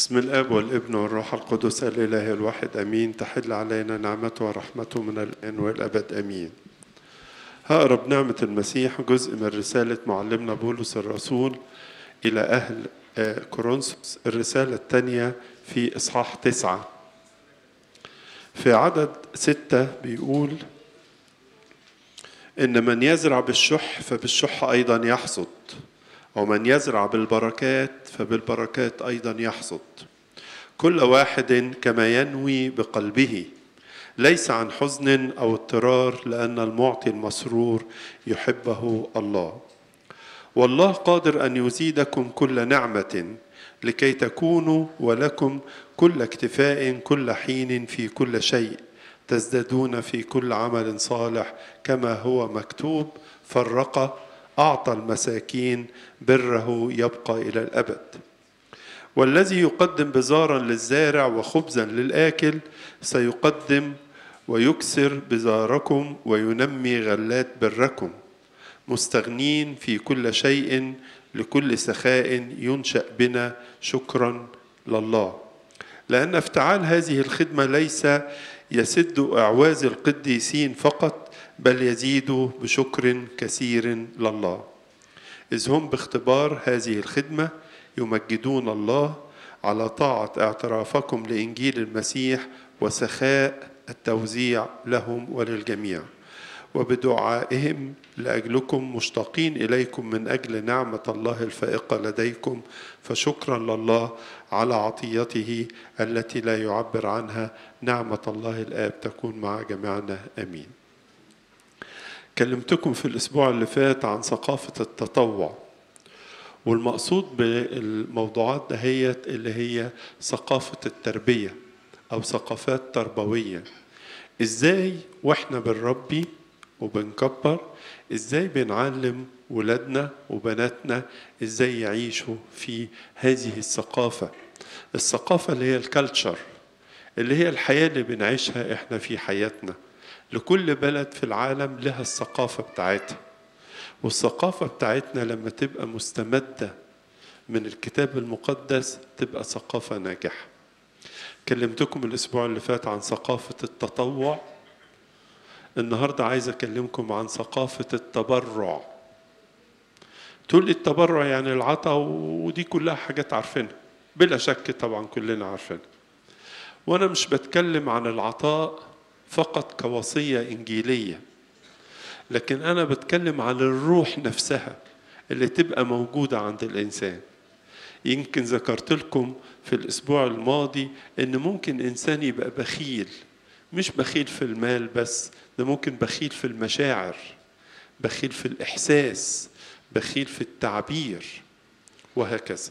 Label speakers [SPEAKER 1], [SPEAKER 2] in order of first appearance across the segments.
[SPEAKER 1] بسم الاب والابن والروح القدس الاله الواحد امين تحل علينا نعمته ورحمته من الان والابد امين هقرب نعمه المسيح جزء من رساله معلمنا بولس الرسول الى اهل آه، كورنثوس الرساله الثانيه في اصحاح تسعه في عدد ستة بيقول إن من يزرع بالشح فبالشح أيضا يحصد ومن يزرع بالبركات فبالبركات أيضا يحصد كل واحد كما ينوي بقلبه ليس عن حزن أو اضطرار لأن المعطي المسرور يحبه الله والله قادر أن يزيدكم كل نعمة لكي تكونوا ولكم كل اكتفاء كل حين في كل شيء تزدادون في كل عمل صالح كما هو مكتوب فرق أعطى المساكين بره يبقى إلى الأبد والذي يقدم بزارا للزارع وخبزا للآكل سيقدم ويكسر بزاركم وينمي غلات بركم مستغنين في كل شيء لكل سخاء ينشأ بنا شكرا لله لأن افتعال هذه الخدمة ليس يسد أعواز القديسين فقط بل يزيد بشكر كثير لله إذ هم باختبار هذه الخدمة يمجدون الله على طاعة اعترافكم لإنجيل المسيح وسخاء التوزيع لهم وللجميع وبدعائهم لأجلكم مشتاقين إليكم من أجل نعمة الله الفائقة لديكم فشكرا لله على عطيته التي لا يعبر عنها نعمة الله الآب تكون مع جميعنا آمين كلمتكم في الأسبوع اللي فات عن ثقافة التطوع والمقصود بالموضوعات دهيت اللي هي ثقافة التربية أو ثقافات تربوية إزاي وإحنا بنربي وبنكبر إزاي بنعلم ولادنا وبناتنا إزاي يعيشوا في هذه الثقافة الثقافة اللي هي الكالتشر اللي هي الحياة اللي بنعيشها إحنا في حياتنا لكل بلد في العالم لها الثقافة بتاعتها والثقافة بتاعتنا لما تبقى مستمدة من الكتاب المقدس تبقى ثقافة ناجحة كلمتكم الأسبوع اللي فات عن ثقافة التطوع النهاردة عايز أكلمكم عن ثقافة التبرع تقول لي التبرع يعني العطاء ودي كلها حاجات عارفينها بلا شك طبعا كلنا عارفينها وأنا مش بتكلم عن العطاء فقط كوصية إنجيلية لكن أنا بتكلم عن الروح نفسها اللي تبقى موجودة عند الإنسان يمكن ذكرت لكم في الأسبوع الماضي إن ممكن إنسان يبقى بخيل مش بخيل في المال بس ده ممكن بخيل في المشاعر بخيل في الإحساس بخيل في التعبير وهكذا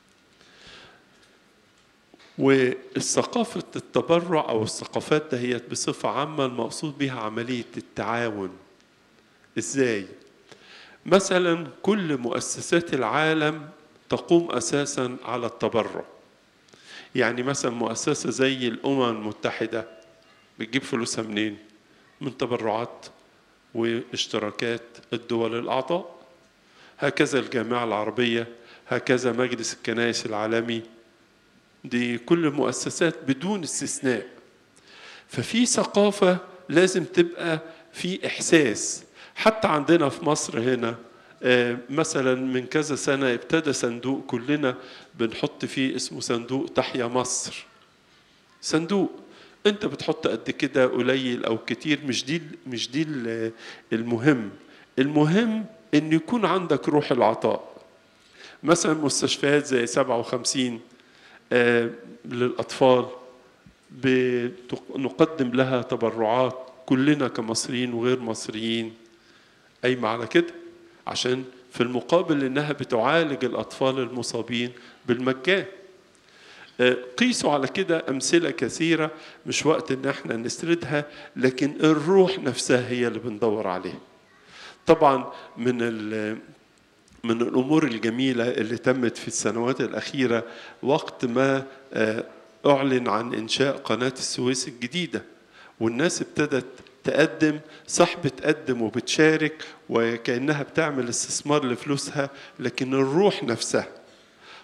[SPEAKER 1] والثقافة التبرع أو الثقافات دهيت بصفة عامة المقصود بها عملية التعاون إزاي؟ مثلا كل مؤسسات العالم تقوم أساسا على التبرع يعني مثلا مؤسسة زي الأمم المتحدة بتجيب فلوسها منين؟ من تبرعات واشتراكات الدول الأعضاء هكذا الجامعة العربية هكذا مجلس الكنائس العالمي دي كل المؤسسات بدون استثناء ففي ثقافة لازم تبقى في إحساس حتى عندنا في مصر هنا آه، مثلا من كذا سنة ابتدى صندوق كلنا بنحط فيه اسمه صندوق تحيا مصر صندوق انت بتحط قد كده قليل او كتير مش دي مش دي ال- المهم المهم ان يكون عندك روح العطاء مثلا مستشفيات زي 57 آه، للأطفال بتق- نقدم لها تبرعات كلنا كمصريين وغير مصريين قايمة على كده عشان في المقابل إنها بتعالج الأطفال المصابين بالمجان آه، قيسوا على كده أمثلة كثيرة مش وقت إن احنا نسردها لكن الروح نفسها هي اللي بندور عليها طبعا من ال من الامور الجميله اللي تمت في السنوات الاخيره وقت ما آه، اعلن عن انشاء قناه السويس الجديده والناس ابتدت تقدم صح بتقدم وبتشارك وكانها بتعمل استثمار لفلوسها لكن الروح نفسها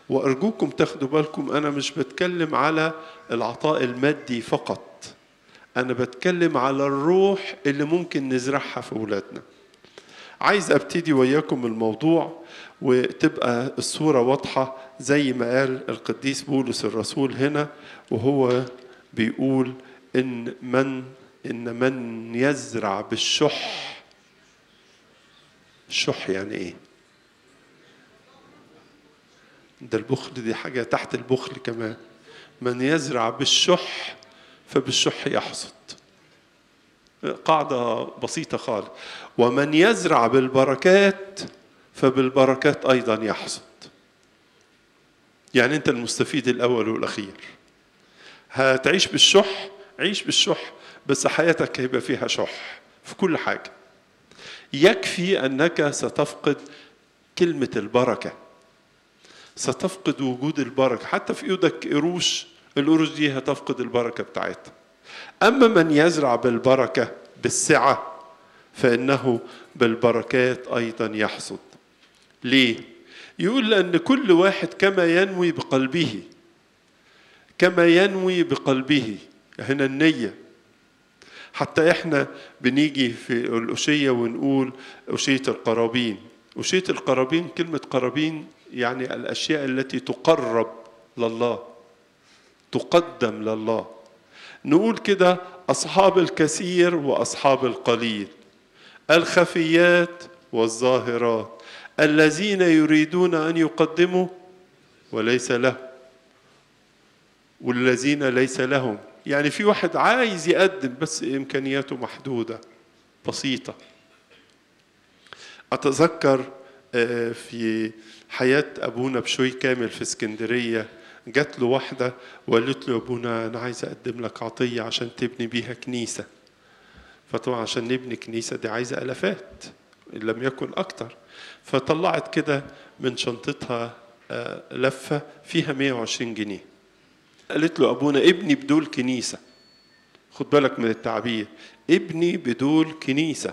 [SPEAKER 1] وأرجوكم تاخدوا بالكم أنا مش بتكلم على العطاء المادي فقط أنا بتكلم على الروح اللي ممكن نزرعها في أولادنا عايز أبتدي وياكم الموضوع وتبقى الصورة واضحة زي ما قال القديس بولس الرسول هنا وهو بيقول إن من إن من يزرع بالشح الشح يعني إيه؟ ده البخل دي حاجة تحت البخل كمان من يزرع بالشح فبالشح يحصد قاعدة بسيطة خالص ومن يزرع بالبركات فبالبركات أيضا يحصد يعني أنت المستفيد الأول والأخير هتعيش بالشح عيش بالشح بس حياتك هيبقى فيها شح في كل حاجة يكفي أنك ستفقد كلمة البركة ستفقد وجود البركة حتى في ايدك قروش القروش دي هتفقد البركة بتاعتها أما من يزرع بالبركة بالسعة فإنه بالبركات أيضا يحصد ليه؟ يقول لأن كل واحد كما ينوي بقلبه كما ينوي بقلبه هنا النية حتى احنا بنيجي في الأشية ونقول أشية القرابين أشية القرابين كلمة قرابين يعني الأشياء التي تقرب لله تقدم لله نقول كده أصحاب الكثير وأصحاب القليل الخفيات والظاهرات الذين يريدون أن يقدموا وليس له والذين ليس لهم يعني في واحد عايز يقدم بس إمكانياته محدودة بسيطة أتذكر في حياة أبونا بشوي كامل في اسكندرية جات له واحدة وقالت له يا أبونا أنا عايز أقدم لك عطية عشان تبني بيها كنيسة فطبعا عشان نبني كنيسة دي عايزة ألفات إن لم يكن أكتر فطلعت كده من شنطتها لفة فيها 120 جنيه قالت له أبونا ابني بدول كنيسة خد بالك من التعبير ابني بدول كنيسة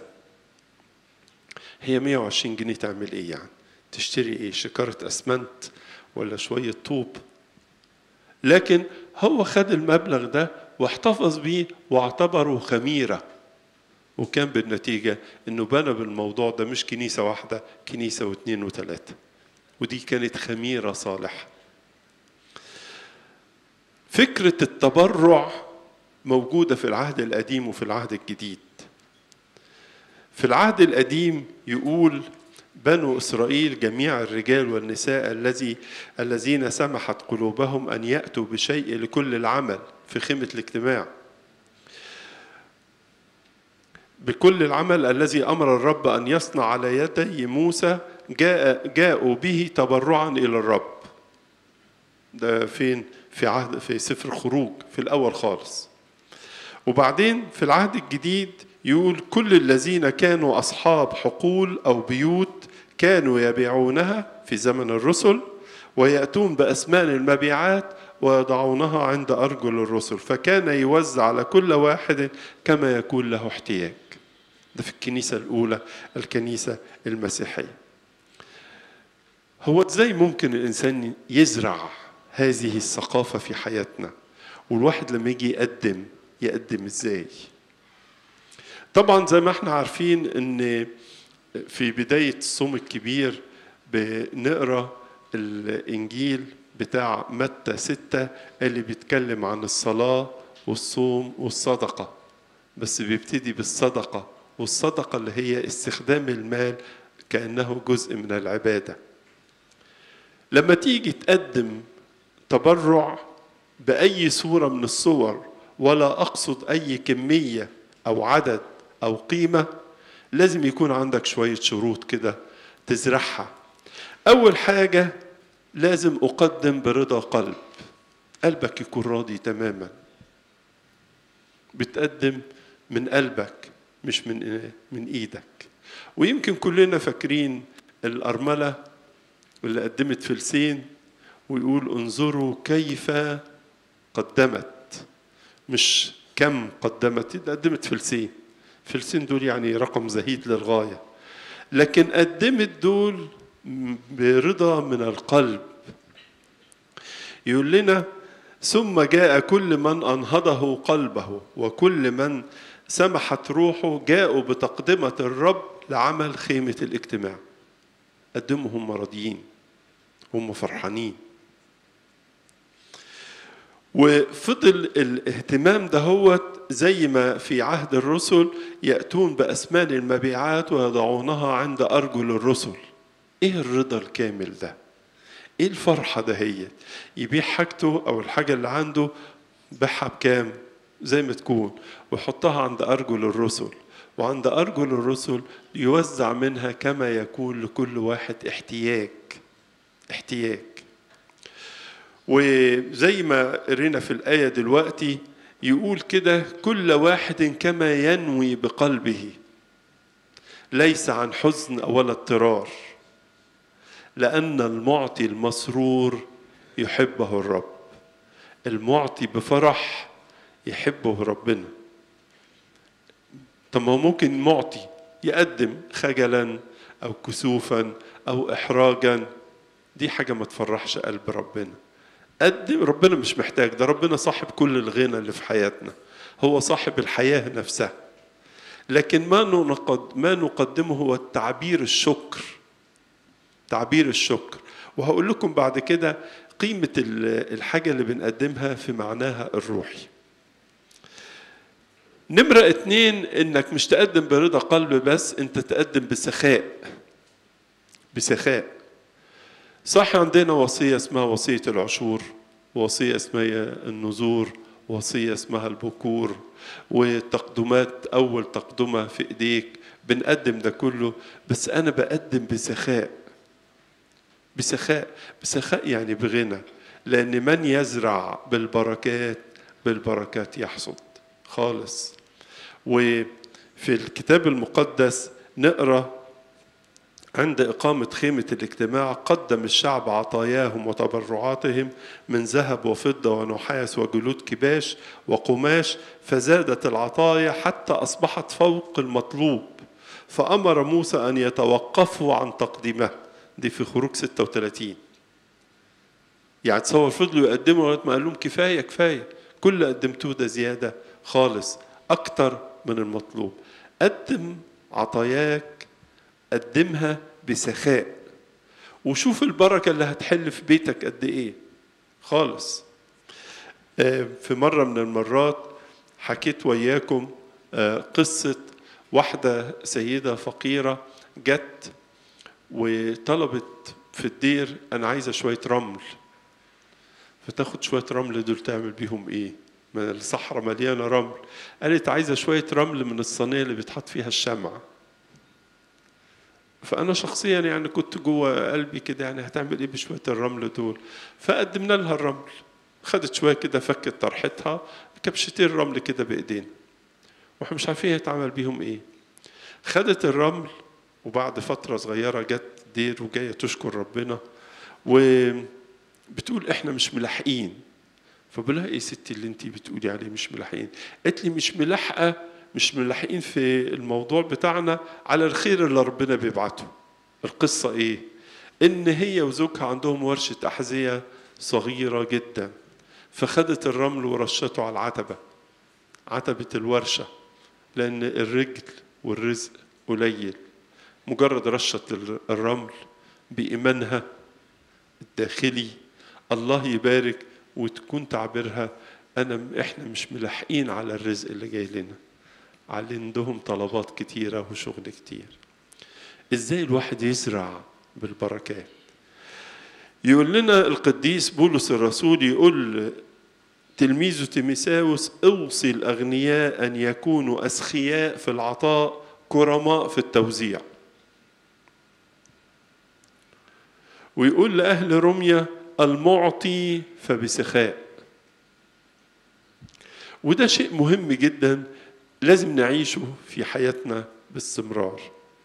[SPEAKER 1] هي 120 جنيه تعمل ايه يعني تشتري ايه شكارة اسمنت ولا شوية طوب لكن هو خد المبلغ ده واحتفظ بيه واعتبره خميرة وكان بالنتيجة انه بنى بالموضوع ده مش كنيسة واحدة كنيسة واثنين وثلاثة ودي كانت خميرة صالحة فكرة التبرع موجودة في العهد القديم وفي العهد الجديد في العهد القديم يقول بنو اسرائيل جميع الرجال والنساء الذي الذين سمحت قلوبهم ان ياتوا بشيء لكل العمل في خيمه الاجتماع بكل العمل الذي امر الرب ان يصنع على يدي موسى جاء جاءوا به تبرعا الى الرب ده فين في عهد في سفر الخروج في الاول خالص وبعدين في العهد الجديد يقول كل الذين كانوا أصحاب حقول أو بيوت كانوا يبيعونها في زمن الرسل ويأتون بأثمان المبيعات ويضعونها عند أرجل الرسل فكان يوزع على كل واحد كما يكون له احتياج ده في الكنيسة الأولى الكنيسة المسيحية هو ازاي ممكن الإنسان يزرع هذه الثقافة في حياتنا والواحد لما يجي يقدم يقدم ازاي طبعا زي ما احنا عارفين ان في بداية الصوم الكبير بنقرا الانجيل بتاع متى ستة اللي بيتكلم عن الصلاة والصوم والصدقة بس بيبتدي بالصدقة والصدقة اللي هي استخدام المال كأنه جزء من العبادة لما تيجي تقدم تبرع بأي صورة من الصور ولا أقصد أي كمية أو عدد أو قيمة لازم يكون عندك شوية شروط كده تزرعها أول حاجة لازم أقدم برضا قلب قلبك يكون راضي تماما بتقدم من قلبك مش من من ايدك ويمكن كلنا فاكرين الأرملة اللي قدمت فلسين ويقول انظروا كيف قدمت مش كم قدمت قدمت فلسين فلسين دول يعني رقم زهيد للغاية لكن قدمت دول برضا من القلب يقول لنا ثم جاء كل من أنهضه قلبه وكل من سمحت روحه جاءوا بتقدمة الرب لعمل خيمة الاجتماع قدموا هم راضيين هم فرحانين وفضل الاهتمام دهوت زي ما في عهد الرسل يأتون بأثمان المبيعات ويضعونها عند أرجل الرسل إيه الرضا الكامل ده؟ إيه الفرحة دهيت؟ يبيع حاجته أو الحاجة اللي عنده بيعها بكام؟ زي ما تكون ويحطها عند أرجل الرسل وعند أرجل الرسل يوزع منها كما يكون لكل واحد احتياج احتياج وزي ما قرينا في الآية دلوقتي يقول كده كل واحد كما ينوي بقلبه ليس عن حزن ولا اضطرار لأن المعطي المسرور يحبه الرب المعطي بفرح يحبه ربنا طب ما هو ممكن معطي يقدم خجلا أو كسوفا أو إحراجا دي حاجة ما تفرحش قلب ربنا قدم ربنا مش محتاج ده ربنا صاحب كل الغنى اللي في حياتنا هو صاحب الحياة نفسها لكن ما نقد ما نقدمه هو التعبير الشكر تعبير الشكر وهقول لكم بعد كده قيمة الحاجة اللي بنقدمها في معناها الروحي نمرة اتنين انك مش تقدم برضا قلب بس انت تقدم بسخاء بسخاء صح عندنا وصية اسمها وصية العشور ووصية اسمها النذور وصية اسمها البكور وتقدمات أول تقدمة في إيديك بنقدم ده كله بس أنا بقدم بسخاء بسخاء بسخاء يعني بغنى لأن من يزرع بالبركات بالبركات يحصد خالص وفي الكتاب المقدس نقرأ عند إقامة خيمة الاجتماع قدم الشعب عطاياهم وتبرعاتهم من ذهب وفضة ونحاس وجلود كباش وقماش فزادت العطايا حتى أصبحت فوق المطلوب فأمر موسى أن يتوقفوا عن تقديمها دي في خروج 36 يعني تصور فضلوا يقدموا لغاية ما قال لهم كفاية كفاية كل اللي قدمتوه ده زيادة خالص أكتر من المطلوب قدم عطاياك قدمها بسخاء وشوف البركة اللي هتحل في بيتك قد إيه خالص في مرة من المرات حكيت وياكم قصة واحدة سيدة فقيرة جت وطلبت في الدير أنا عايزة شوية رمل فتاخد شوية رمل دول تعمل بيهم إيه؟ ما الصحراء مليانة رمل قالت عايزة شوية رمل من الصينية اللي بيتحط فيها الشمعة فأنا شخصيا يعني كنت جوه قلبي كده يعني هتعمل إيه بشوية الرمل دول فقدمنا لها الرمل خدت شوية كده فكت طرحتها كبشتين رمل كده بإيدينا واحنا مش عارفين هيتعمل بيهم إيه خدت الرمل وبعد فترة صغيرة جت دير وجاية تشكر ربنا وبتقول إحنا مش ملاحقين فبقول لها إيه ستي اللي أنت بتقولي عليه مش ملاحقين قالت لي مش ملاحقة مش ملاحقين في الموضوع بتاعنا على الخير اللي ربنا بيبعته القصة إيه؟ إن هي وزوجها عندهم ورشة أحذية صغيرة جدا فخدت الرمل ورشته على العتبة عتبة الورشة لأن الرجل والرزق قليل مجرد رشة الرمل بإيمانها الداخلي الله يبارك وتكون تعبيرها أنا إحنا مش ملاحقين على الرزق اللي جاي لنا عندهم طلبات كتيرة وشغل كتير ازاي الواحد يزرع بالبركات يقول لنا القديس بولس الرسول يقول تلميذه تيميساوس اوصي الاغنياء ان يكونوا اسخياء في العطاء كرماء في التوزيع ويقول لاهل روميا المعطي فبسخاء وده شيء مهم جدا لازم نعيشه في حياتنا باستمرار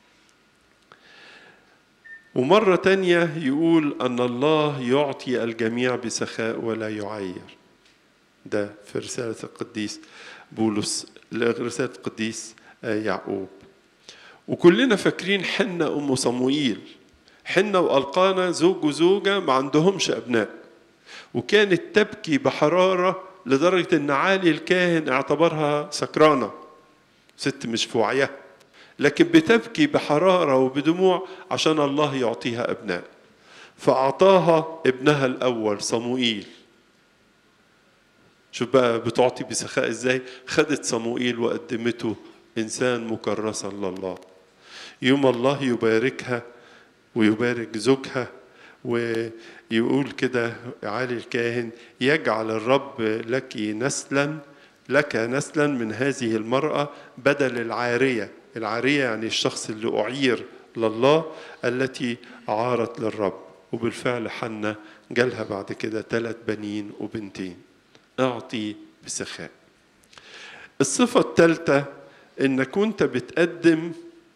[SPEAKER 1] ومرة تانية يقول أن الله يعطي الجميع بسخاء ولا يعير ده في رسالة القديس بولس رسالة القديس يعقوب وكلنا فاكرين حنة أم صموئيل حنة وألقانا زوج وزوجة ما عندهمش أبناء وكانت تبكي بحرارة لدرجة إن عالي الكاهن اعتبرها سكرانة ست مش في وعيها لكن بتبكي بحرارة وبدموع عشان الله يعطيها أبناء فأعطاها ابنها الأول صموئيل شوف بقى بتعطي بسخاء ازاي خدت صموئيل وقدمته إنسان مكرسا لله يوم الله يباركها ويبارك زوجها ويقول كده عالي الكاهن يجعل الرب لك نسلا لك نسلا من هذه المرأة بدل العارية العارية يعني الشخص اللي أعير لله التي عارت للرب وبالفعل حنا جالها بعد كده ثلاث بنين وبنتين اعطي بسخاء الصفة الثالثة انك وانت بتقدم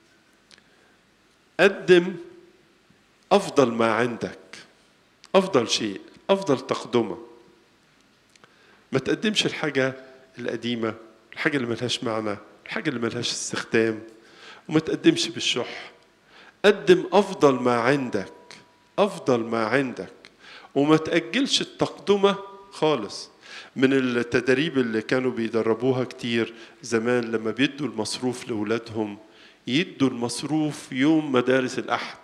[SPEAKER 1] قدم افضل ما عندك افضل شيء افضل تقدمه ما تقدمش الحاجه القديمه الحاجه اللي ملهاش معنى الحاجه اللي ملهاش استخدام وما تقدمش بالشح قدم افضل ما عندك افضل ما عندك وما تاجلش التقدمه خالص من التدريب اللي كانوا بيدربوها كتير زمان لما بيدوا المصروف لاولادهم يدوا المصروف يوم مدارس الأحد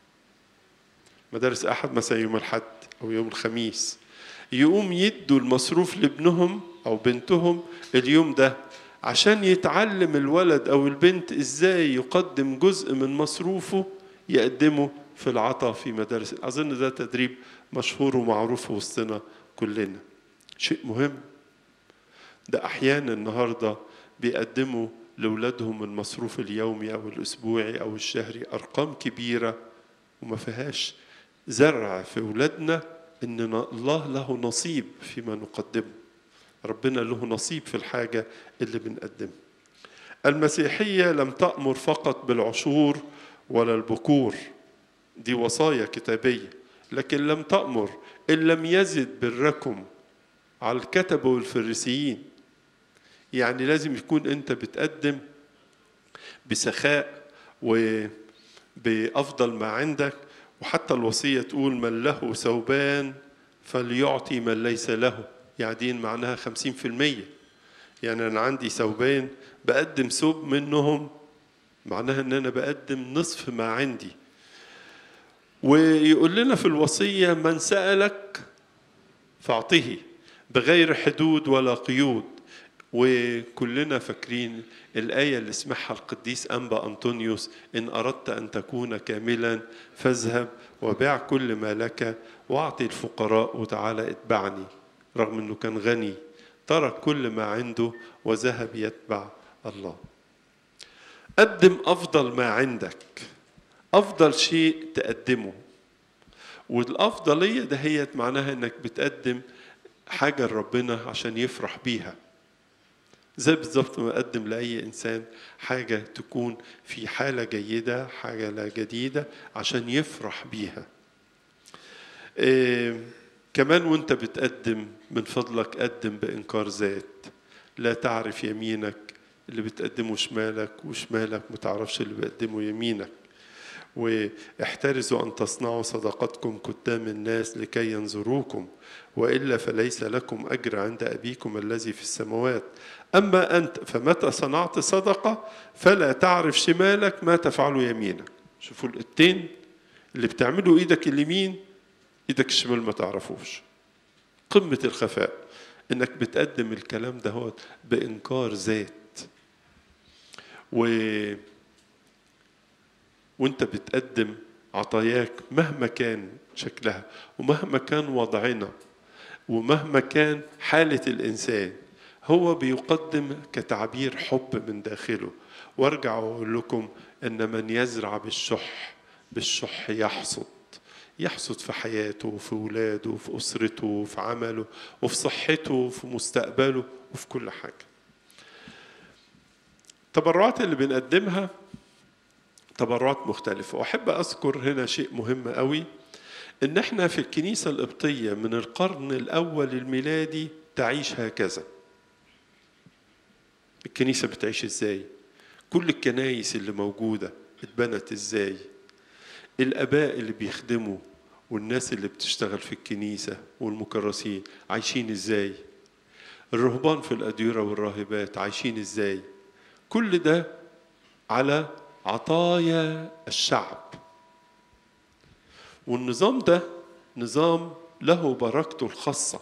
[SPEAKER 1] مدارس أحد مثلا يوم الحد أو يوم الخميس يقوم يدوا المصروف لابنهم أو بنتهم اليوم ده عشان يتعلم الولد أو البنت إزاي يقدم جزء من مصروفه يقدمه في العطاء في مدارس أظن ده تدريب مشهور ومعروف في وسطنا كلنا شيء مهم ده أحيانا النهارده بيقدموا لأولادهم المصروف اليومي أو الأسبوعي أو الشهري أرقام كبيرة وما فيهاش زرع في أولادنا إن الله له نصيب فيما نقدمه ربنا له نصيب في الحاجة اللي بنقدمها المسيحية لم تأمر فقط بالعشور ولا البكور دي وصايا كتابية لكن لم تأمر إن لم يزد بركم على الكتبة والفريسيين يعني لازم يكون انت بتقدم بسخاء وبافضل ما عندك وحتى الوصيه تقول من له ثوبان فليعطي من ليس له يعني دي معناها خمسين في المية يعني أنا عندي ثوبان بقدم ثوب منهم معناها أن أنا بقدم نصف ما عندي ويقول لنا في الوصية من سألك فأعطه بغير حدود ولا قيود وكلنا فاكرين الآية اللي سمعها القديس أنبا أنطونيوس إن أردت أن تكون كاملا فاذهب وبيع كل ما لك واعطي الفقراء وتعالى اتبعني رغم أنه كان غني ترك كل ما عنده وذهب يتبع الله قدم أفضل ما عندك أفضل شيء تقدمه والأفضلية دهيت معناها إنك بتقدم حاجة لربنا عشان يفرح بيها زي بالظبط ما أقدم لأي إنسان حاجة تكون في حالة جيدة حاجة لا جديدة عشان يفرح بيها إيه كمان وانت بتقدم من فضلك قدم بإنكار ذات لا تعرف يمينك اللي بتقدمه شمالك وشمالك متعرفش اللي بيقدمه يمينك واحترزوا أن تصنعوا صدقاتكم قدام الناس لكي ينظروكم وإلا فليس لكم أجر عند أبيكم الذي في السماوات أما أنت فمتى صنعت صدقة فلا تعرف شمالك ما تفعل يمينك شوفوا الاتين اللي بتعمله إيدك اليمين إيدك الشمال ما تعرفوش قمة الخفاء إنك بتقدم الكلام ده هو بإنكار ذات و وانت بتقدم عطاياك مهما كان شكلها ومهما كان وضعنا ومهما كان حالة الإنسان هو بيقدم كتعبير حب من داخله وارجع واقول لكم ان من يزرع بالشح بالشح يحصد يحصد في حياته وفي ولاده وفي اسرته وفي عمله وفي صحته وفي مستقبله وفي كل حاجه التبرعات اللي بنقدمها تبرعات مختلفة وأحب أذكر هنا شيء مهم قوي إن إحنا في الكنيسة القبطية من القرن الأول الميلادي تعيش هكذا الكنيسة بتعيش إزاي كل الكنايس اللي موجودة اتبنت إزاي الآباء اللي بيخدموا والناس اللي بتشتغل في الكنيسة والمكرسين عايشين ازاي الرهبان في الأديرة والراهبات عايشين ازاي كل ده على عطايا الشعب والنظام ده نظام له بركته الخاصة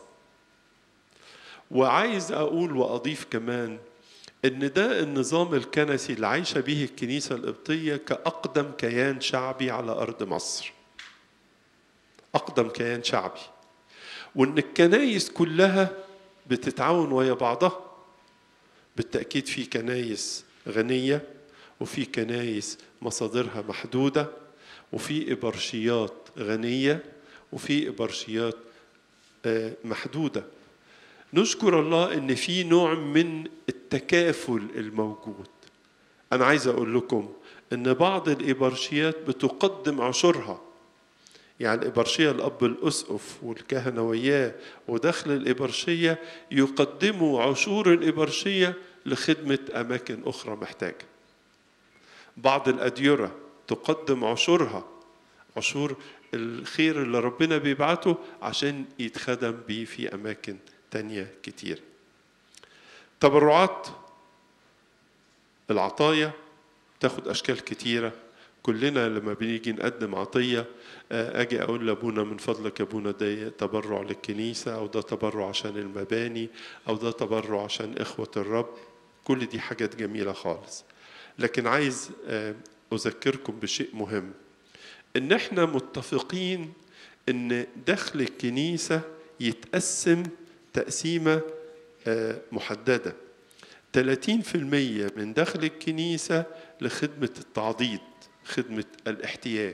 [SPEAKER 1] وعايز أقول وأضيف كمان إن ده النظام الكنسي اللي عايشة به الكنيسة القبطية كأقدم كيان شعبي على أرض مصر أقدم كيان شعبي وإن الكنايس كلها بتتعاون ويا بعضها بالتأكيد في كنايس غنية وفي كنايس مصادرها محدودة وفي إبرشيات غنية وفي إبرشيات محدودة نشكر الله إن في نوع من التكافل الموجود أنا عايز أقول لكم إن بعض الإبرشيات بتقدم عشرها يعني الإبرشية الأب الأسقف والكهنة وياه وداخل الإبرشية يقدموا عشور الإبرشية لخدمة أماكن أخرى محتاجة بعض الأديرة تقدم عشورها عشور الخير اللي ربنا بيبعته عشان يتخدم بيه في أماكن تانية كتير تبرعات العطايا تاخد أشكال كتيرة كلنا لما بنيجي نقدم عطية أجي أقول لأبونا من فضلك يا أبونا ده تبرع للكنيسة أو ده تبرع عشان المباني أو ده تبرع عشان إخوة الرب كل دي حاجات جميلة خالص لكن عايز أذكركم بشيء مهم إن إحنا متفقين إن دخل الكنيسة يتقسم تقسيمة محددة 30% من دخل الكنيسة لخدمة التعضيد خدمة الاحتياج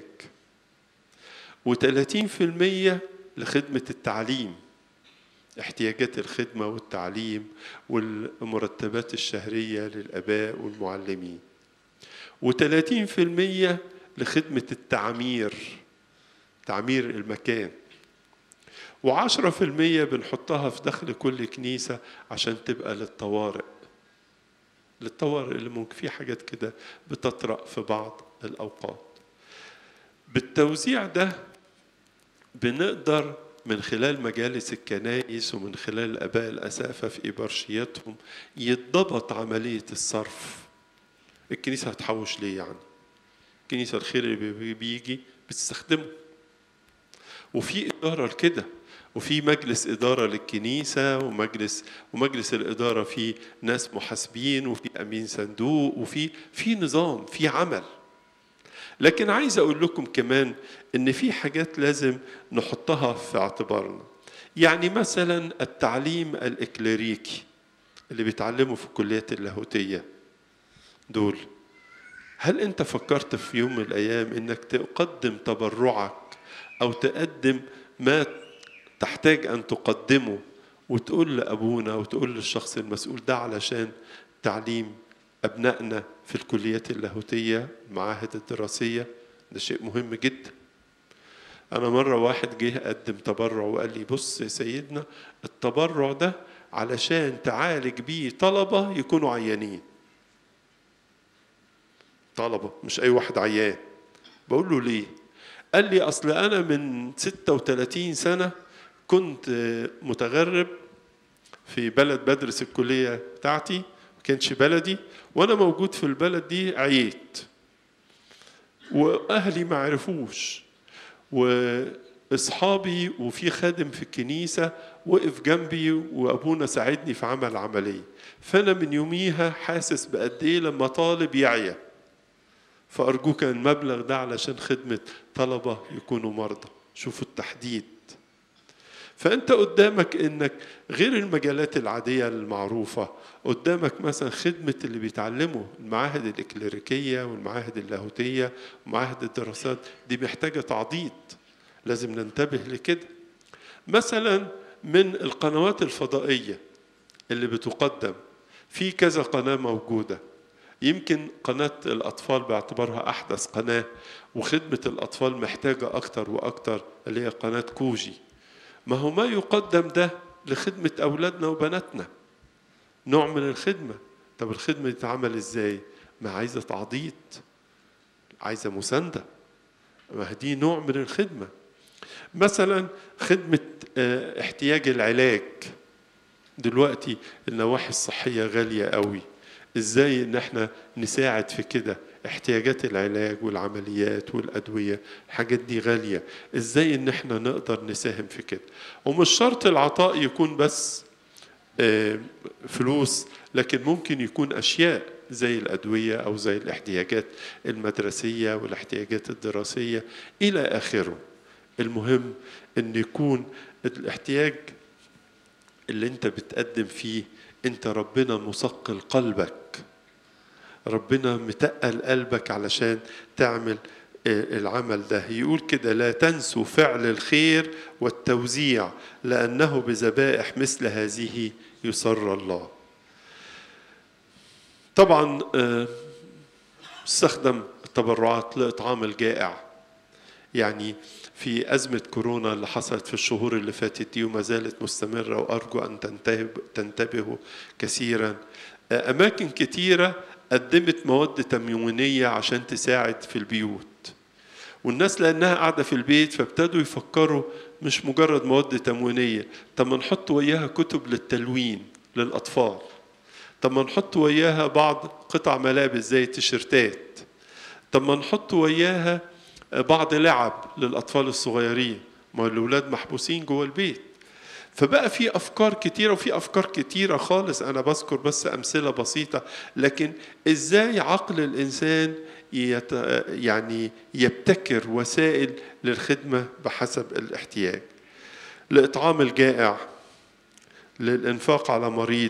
[SPEAKER 1] و30% لخدمة التعليم احتياجات الخدمة والتعليم والمرتبات الشهرية للآباء والمعلمين و30% لخدمة التعمير تعمير المكان وعشرة في المية بنحطها في دخل كل كنيسة عشان تبقى للطوارئ للطوارئ اللي ممكن في حاجات كده بتطرأ في بعض الأوقات بالتوزيع ده بنقدر من خلال مجالس الكنائس ومن خلال الآباء الأسافة في إبرشياتهم يتضبط عملية الصرف الكنيسة هتحوش ليه يعني الكنيسة الخير اللي بيجي بتستخدمه وفي إدارة لكده وفي مجلس إدارة للكنيسة ومجلس ومجلس الإدارة فيه ناس محاسبين وفي أمين صندوق وفي في نظام في عمل لكن عايز أقول لكم كمان إن في حاجات لازم نحطها في اعتبارنا يعني مثلا التعليم الإكليريكي اللي بيتعلموا في الكليات اللاهوتية دول هل أنت فكرت في يوم من الأيام إنك تقدم تبرعك أو تقدم ما تحتاج أن تقدمه وتقول لأبونا وتقول للشخص المسؤول ده علشان تعليم أبنائنا في الكليات اللاهوتية المعاهد الدراسية ده شيء مهم جدا أنا مرة واحد جه قدم تبرع وقال لي بص يا سيدنا التبرع ده علشان تعالج بيه طلبة يكونوا عيانين طلبة مش أي واحد عيان بقول له ليه قال لي أصل أنا من 36 سنة كنت متغرب في بلد بدرس الكلية بتاعتي ما كانش بلدي وأنا موجود في البلد دي عييت وأهلي ما عرفوش وأصحابي وفي خادم في الكنيسة وقف جنبي وأبونا ساعدني في عمل عملية فأنا من يوميها حاسس بقد إيه لما طالب يعيا فأرجوك المبلغ ده علشان خدمة طلبة يكونوا مرضى شوفوا التحديد فأنت قدامك إنك غير المجالات العادية المعروفة قدامك مثلا خدمة اللي بيتعلموا المعاهد الإكليريكية والمعاهد اللاهوتية ومعاهد الدراسات دي محتاجة تعضيد لازم ننتبه لكده مثلا من القنوات الفضائية اللي بتقدم في كذا قناة موجودة يمكن قناة الأطفال باعتبارها أحدث قناة وخدمة الأطفال محتاجة أكتر وأكتر اللي هي قناة كوجي ما هو ما يقدم ده لخدمة أولادنا وبناتنا نوع من الخدمة طب الخدمة تتعمل إزاي ما عايزة تعضيد عايزة مساندة ما دي نوع من الخدمة مثلا خدمة آه، احتياج العلاج دلوقتي النواحي الصحية غالية قوي ازاي ان احنا نساعد في كده احتياجات العلاج والعمليات والأدوية الحاجات دي غالية ازاي ان احنا نقدر نساهم في كده ومش شرط العطاء يكون بس آه، فلوس لكن ممكن يكون أشياء زي الأدوية أو زي الاحتياجات المدرسية والاحتياجات الدراسية إلى آخره المهم أن يكون الاحتياج اللي أنت بتقدم فيه أنت ربنا مثقل قلبك ربنا متقل قلبك علشان تعمل آه، العمل ده يقول كده لا تنسوا فعل الخير والتوزيع لأنه بذبائح مثل هذه يسر الله طبعا آه، استخدم التبرعات لإطعام الجائع يعني في أزمة كورونا اللي حصلت في الشهور اللي فاتت دي وما زالت مستمرة وأرجو أن تنتهب تنتبهوا كثيرا آه، أماكن كثيرة قدمت مواد تموينية عشان تساعد في البيوت والناس لأنها قاعدة في البيت فابتدوا يفكروا مش مجرد مواد تموينية طب ما نحط وياها كتب للتلوين للأطفال طب ما نحط وياها بعض قطع ملابس زي التيشيرتات طب ما نحط وياها بعض لعب للأطفال الصغيرين ما الأولاد محبوسين جوه البيت فبقى في أفكار كتيرة وفي أفكار كتيرة خالص أنا بذكر بس أمثلة بسيطة لكن إزاي عقل الإنسان يت يعني يبتكر وسائل للخدمة بحسب الاحتياج لإطعام الجائع للإنفاق على مريض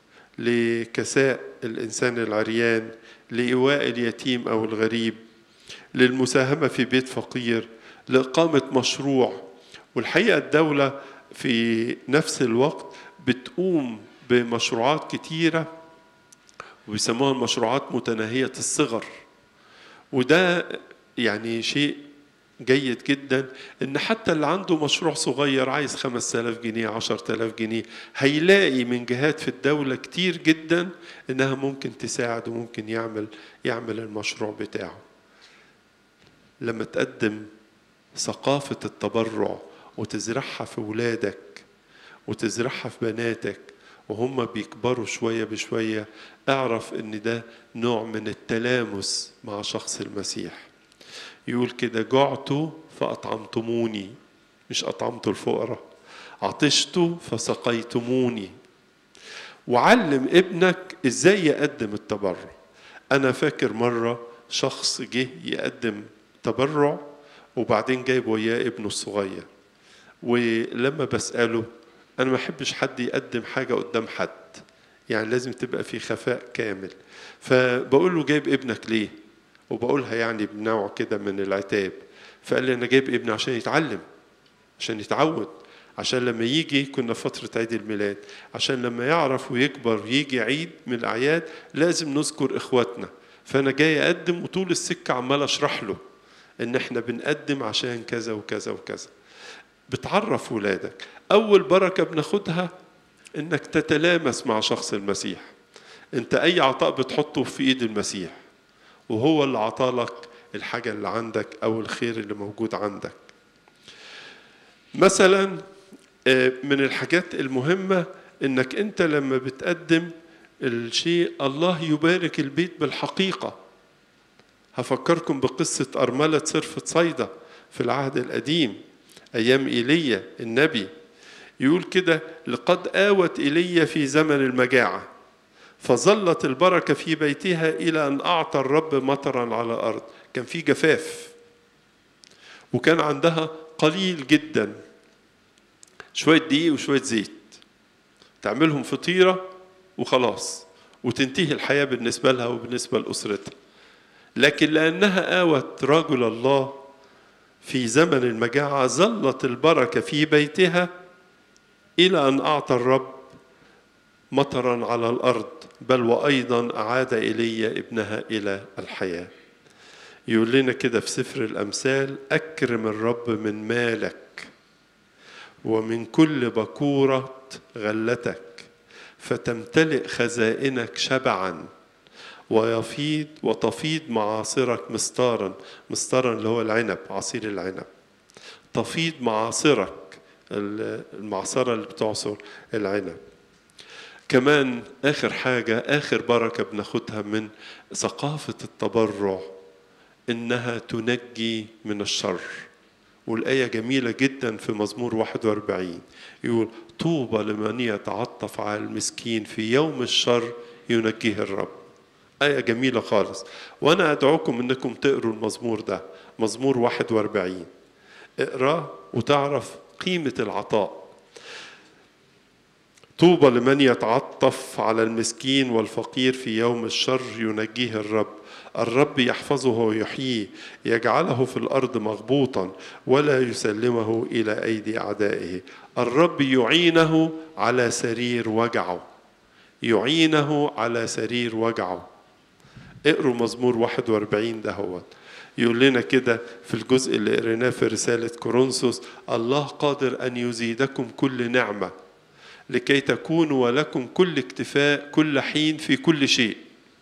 [SPEAKER 1] لكساء الإنسان العريان لإيواء اليتيم أو الغريب للمساهمة في بيت فقير لإقامة مشروع والحقيقة الدولة في نفس الوقت بتقوم بمشروعات كتيرة وبيسموها المشروعات متناهية الصغر وده يعني شيء جيد جدا ان حتى اللي عنده مشروع صغير عايز 5000 جنيه 10000 جنيه هيلاقي من جهات في الدولة كتير جدا انها ممكن تساعد وممكن يعمل يعمل المشروع بتاعه لما تقدم ثقافة التبرع وتزرعها في ولادك وتزرعها في بناتك وهم بيكبروا شوية بشوية اعرف ان ده نوع من التلامس مع شخص المسيح يقول كده جعت فأطعمتموني مش أطعمت الفقراء عطشت فسقيتموني وعلم ابنك ازاي يقدم التبرع انا فاكر مره شخص جه يقدم تبرع وبعدين جايب وياه ابنه الصغير ولما بساله انا ما احبش حد يقدم حاجه قدام حد يعني لازم تبقى في خفاء كامل فبقول له جايب ابنك ليه وبقولها يعني بنوع كده من العتاب فقال لي انا جايب ابني عشان يتعلم عشان يتعود عشان لما يجي كنا في فترة عيد الميلاد عشان لما يعرف ويكبر يجي عيد من الأعياد لازم نذكر إخواتنا فأنا جاي أقدم وطول السكة عمال أشرح له إن إحنا بنقدم عشان كذا وكذا وكذا بتعرف ولادك أول بركة بناخدها إنك تتلامس مع شخص المسيح أنت أي عطاء بتحطه في إيد المسيح وهو اللي عطالك الحاجة اللي عندك أو الخير اللي موجود عندك مثلا من الحاجات المهمة انك انت لما بتقدم الشيء الله يبارك البيت بالحقيقة هفكركم بقصة أرملة صرفة صيدا في العهد القديم أيام إيليا النبي يقول كده لقد آوت إيليا في زمن المجاعة فظلت البركة في بيتها إلى أن أعطى الرب مطرا على الأرض كان في جفاف وكان عندها قليل جدا شوية دقيق وشوية زيت تعملهم فطيرة وخلاص وتنتهي الحياة بالنسبة لها وبالنسبة لأسرتها لكن لأنها آوت رجل الله في زمن المجاعة ظلت البركة في بيتها إلى أن أعطى الرب مطرا على الأرض بل وأيضا أعاد إلي ابنها إلى الحياة يقول لنا كده في سفر الأمثال أكرم الرب من مالك ومن كل بكورة غلتك فتمتلئ خزائنك شبعا ويفيض وتفيض معاصرك مستارا مستارا اللي هو العنب عصير العنب تفيض معاصرك المعصرة اللي بتعصر العنب كمان آخر حاجة آخر بركة بناخدها من ثقافة التبرع إنها تنجي من الشر والآية جميلة جدا في مزمور 41 يقول طوبى لمن يتعطف على المسكين في يوم الشر ينجيه الرب آية جميلة خالص وأنا أدعوكم أنكم تقروا المزمور ده مزمور 41 اقراه وتعرف قيمة العطاء طوبى لمن يتعطف على المسكين والفقير في يوم الشر ينجيه الرب الرب يحفظه ويحييه يجعله في الارض مغبوطا ولا يسلمه الى ايدي اعدائه الرب يعينه على سرير وجعه يعينه على سرير وجعه اقروا مزمور 41 ده هو يقول لنا كده في الجزء اللي قريناه في رسالة كورنثوس الله قادر أن يزيدكم كل نعمة لكي تكونوا ولكم كل اكتفاء كل حين في كل شيء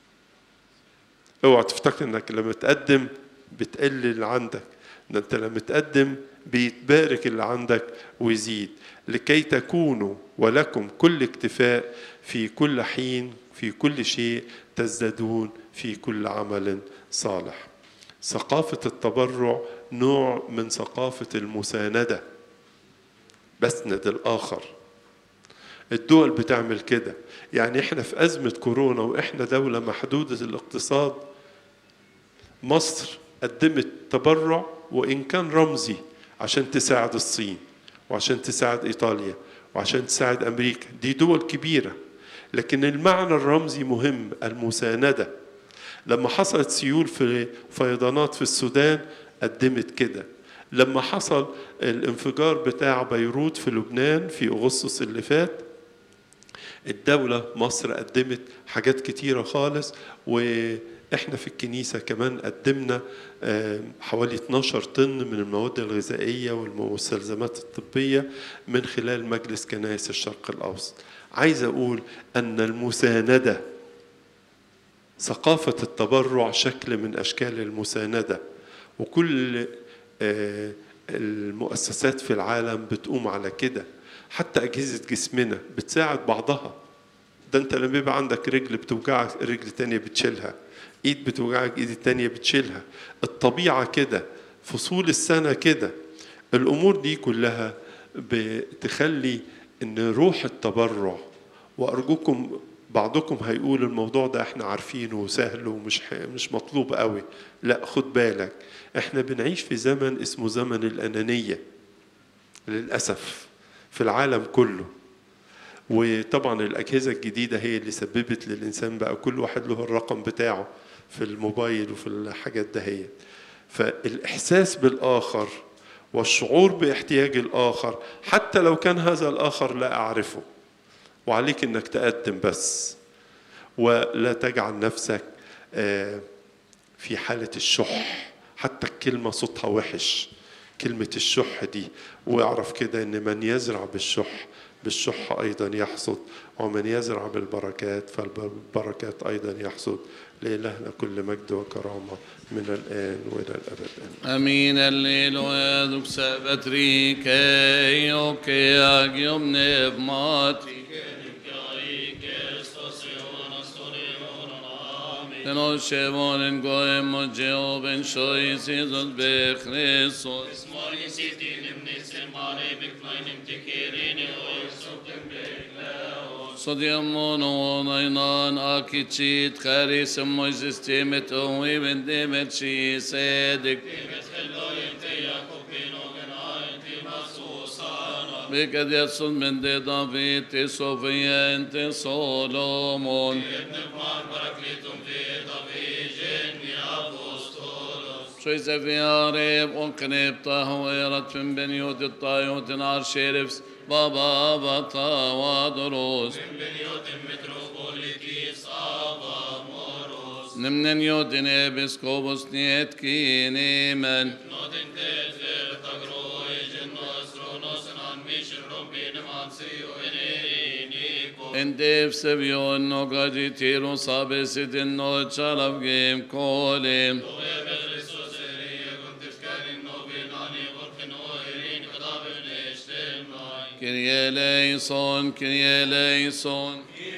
[SPEAKER 1] اوعى تفتكر انك لما تقدم بتقل اللي عندك ده انت لما تقدم بيتبارك اللي عندك ويزيد لكي تكونوا ولكم كل اكتفاء في كل حين في كل شيء تزدادون في كل عمل صالح ثقافة التبرع نوع من ثقافة المساندة بسند الآخر الدول بتعمل كده يعني احنا في أزمة كورونا وإحنا دولة محدودة الاقتصاد مصر قدمت تبرع وإن كان رمزي عشان تساعد الصين وعشان تساعد إيطاليا وعشان تساعد أمريكا دي دول كبيرة لكن المعنى الرمزي مهم المساندة لما حصلت سيول في فيضانات في السودان قدمت كده لما حصل الانفجار بتاع بيروت في لبنان في أغسطس اللي فات الدولة مصر قدمت حاجات كتيرة خالص وإحنا في الكنيسة كمان قدمنا حوالي 12 طن من المواد الغذائية والمستلزمات الطبية من خلال مجلس كنائس الشرق الأوسط عايز أقول أن المساندة ثقافة التبرع شكل من أشكال المساندة وكل المؤسسات في العالم بتقوم على كده حتى أجهزة جسمنا بتساعد بعضها ده أنت لما يبقى عندك رجل بتوجعك رجل تانية بتشيلها إيد بتوجعك إيد التانية بتشيلها الطبيعة كده فصول السنة كده الأمور دي كلها بتخلي إن روح التبرع وأرجوكم بعضكم هيقول الموضوع ده احنا عارفينه وسهل ومش مش مطلوب قوي لا خد بالك احنا بنعيش في زمن اسمه زمن الأنانية للأسف في العالم كله وطبعا الأجهزة الجديدة هي اللي سببت للإنسان بقى كل واحد له الرقم بتاعه في الموبايل وفي الحاجات دهيت فالإحساس بالآخر والشعور باحتياج الآخر حتى لو كان هذا الآخر لا أعرفه وعليك انك تقدم بس ولا تجعل نفسك في حالة الشح حتى الكلمة صوتها وحش كلمة الشح دي واعرف كده ان من يزرع بالشح بالشح ايضا يحصد ومن يزرع بالبركات فالبركات ايضا يحصد لإلهنا كل مجد وكرامة من الآن وإلى الأبد
[SPEAKER 2] Amin alleluia duk sabatrike och agium pneumatike Den osse varen goem och Jehoven shois Jesus be Christus.
[SPEAKER 3] Morgen sieht ihn im Nissen, Mare, mit kleinem Tekerine, euch so dem
[SPEAKER 2] Så diamon och nainan akichit charism Moses temet och even demet shi sedik. Vilket Jesús men de David till Sofia inte Solomon. شويس في عريب وكنيب طهويرة من بنيوت الطايوت نار شيرفس بابا بطا ودروس نمن نيوتن ابسكوبوس نيت كيني من En dev sevjon no gadi tiro sabesit in no chalav gem kolim. كريا ليسون كريا ليسون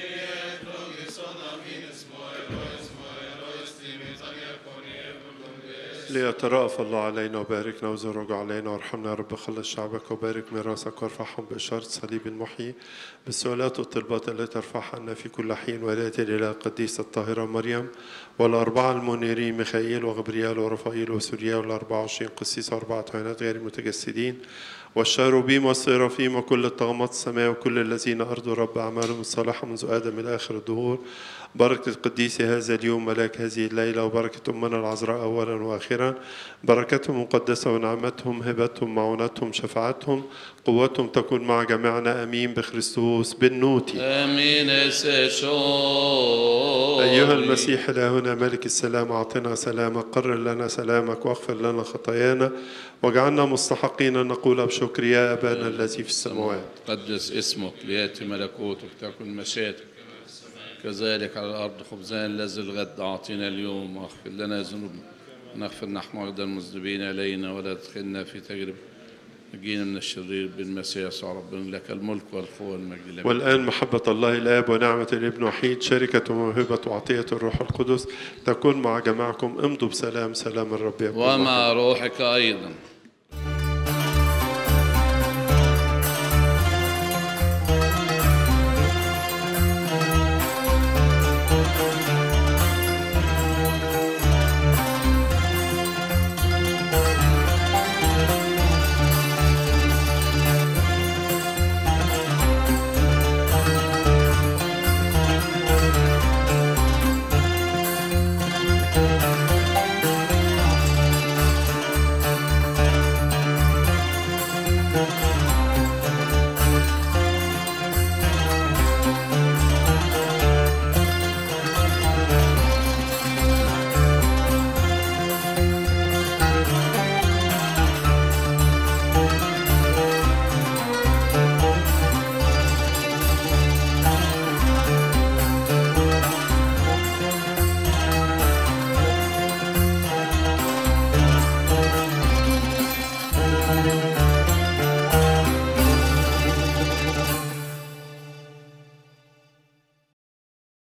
[SPEAKER 1] ليترأف الله علينا وباركنا وزرج علينا وارحمنا يا رب خلص شعبك وبارك ميراثك وارفعهم بإشارة صليب المحيي بالسؤالات والطلبات التي ترفعها لنا في كل حين ولاية الإله القديسة الطاهرة مريم والأربعة المنيرين ميخائيل وغبريال ورفائيل وسوريا والأربعة وعشرين قسيس وأربعة عينات غير المتجسدين والشاروبيم والصرافيم وكل الطغمات السماء وكل الذين أرضوا رب أعمالهم الصالحة منذ آدم إلى آخر الدهور بركة القديس هذا اليوم ملاك هذه الليلة وبركة أمنا العذراء أولا وآخرا بركتهم مقدسة ونعمتهم هبتهم معونتهم شفاعتهم قوتهم تكون مع جميعنا أمين بخريستوس بالنوتي
[SPEAKER 2] امين سشو
[SPEAKER 1] أيها المسيح إلهنا ملك السلام أعطنا سلامك قرر لنا سلامك واغفر لنا خطايانا واجعلنا مستحقين أن نقول بشكر يا أبانا الذي في السماوات
[SPEAKER 2] قدس اسمك ليأتي ملكوتك تكن مشيئتك كذلك على الأرض خبزنا الذي الغد أعطينا اليوم واغفر لنا ذنوبنا ونغفر نحن أيضا المذنبين إلينا ولا تدخلنا في تجربة نجينا من الشرير بالمسيح يسوع ربنا لك الملك والقوة والمجد لك
[SPEAKER 1] والآن محبة الله الآب ونعمة الابن وحيد شركة وموهبة وعطية الروح القدس تكون مع جماعكم امضوا بسلام سلام الرب يكون معكم.
[SPEAKER 2] ومع روحك أيضا